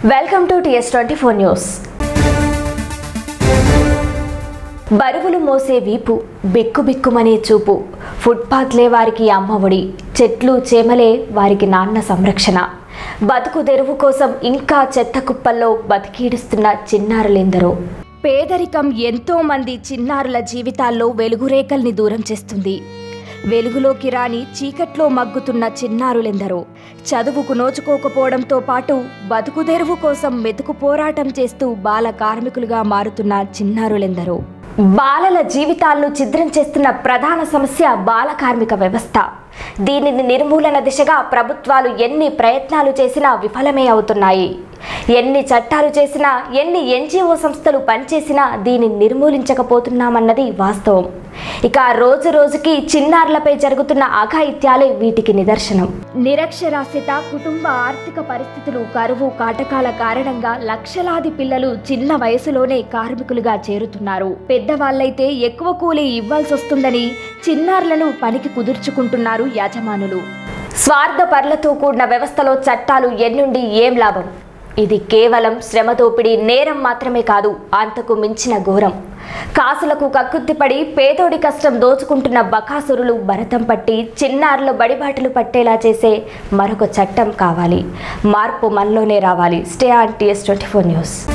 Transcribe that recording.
welcome to TS twenty four news బరువులు మోసే వీపు బిక్కు బిక్కుమనే చూపు ఫుట్పాత్లే వారికి అమ్మఒడి చెట్లు చేమలే వారికి నాన్న సంరక్షణ బతుకు తెరువు కోసం ఇంకా చెత్త కుప్పల్లో బతికీడుస్తున్న చిన్నారులెందరో పేదరికం ఎంతో మంది చిన్నారుల జీవితాల్లో వెలుగురేకల్ని దూరం చేస్తుంది వెలుగులోకి రాని చీకట్లో మగ్గుతున్న చిన్నారులెందరో చదువుకు నోచుకోకపోవడంతో పాటు బతుకు తెరువు కోసం మెతుకు పోరాటం చేస్తూ బాల కార్మికులుగా మారుతున్న చిన్నారులెందరో బాలల జీవితాలను ఛిద్రం చేస్తున్న ప్రధాన సమస్య బాల కార్మిక వ్యవస్థ దీనిని నిర్మూలన దిశగా ప్రభుత్వాలు ఎన్ని ప్రయత్నాలు చేసినా విఫలమే అవుతున్నాయి ఎన్ని చట్టాలు చేసినా ఎన్ని ఎన్జిఓ సంస్థలు పనిచేసినా దీనిని నిర్మూలించకపోతున్నామన్నది వాస్తవం ఇక రోజు రోజుకి చిన్నారులపై జరుగుతున్న అఘాయిత్యాలే వీటికి నిదర్శనం నిరక్షరాస్యత కుటుంబ ఆర్థిక పరిస్థితులు కరువు కాటకాల కారణంగా లక్షలాది పిల్లలు చిన్న వయసులోనే కార్మికులుగా చేరుతున్నారు పెద్దవాళ్ళైతే ఎక్కువ కూలీ ఇవ్వాల్సి వస్తుందని చిన్నారులను పనికి కుదుర్చుకుంటున్నారు యాజమానులు స్వార్థపరులతో కూడిన వ్యవస్థలో చట్టాలు ఎన్నుండి ఏం లాభం ఇది కేవలం శ్రమ దోపిడీ నేరం మాత్రమే కాదు అంతకు మించిన ఘోరం కాసులకు కక్కుర్తిపడి పేదోడి కష్టం దోచుకుంటున్న బకాసురులు భరతం పట్టి చిన్నారుల బడిబాటలు పట్టేలా చేసే మరొక చట్టం కావాలి మార్పు మనలోనే రావాలి stay on TS twenty four news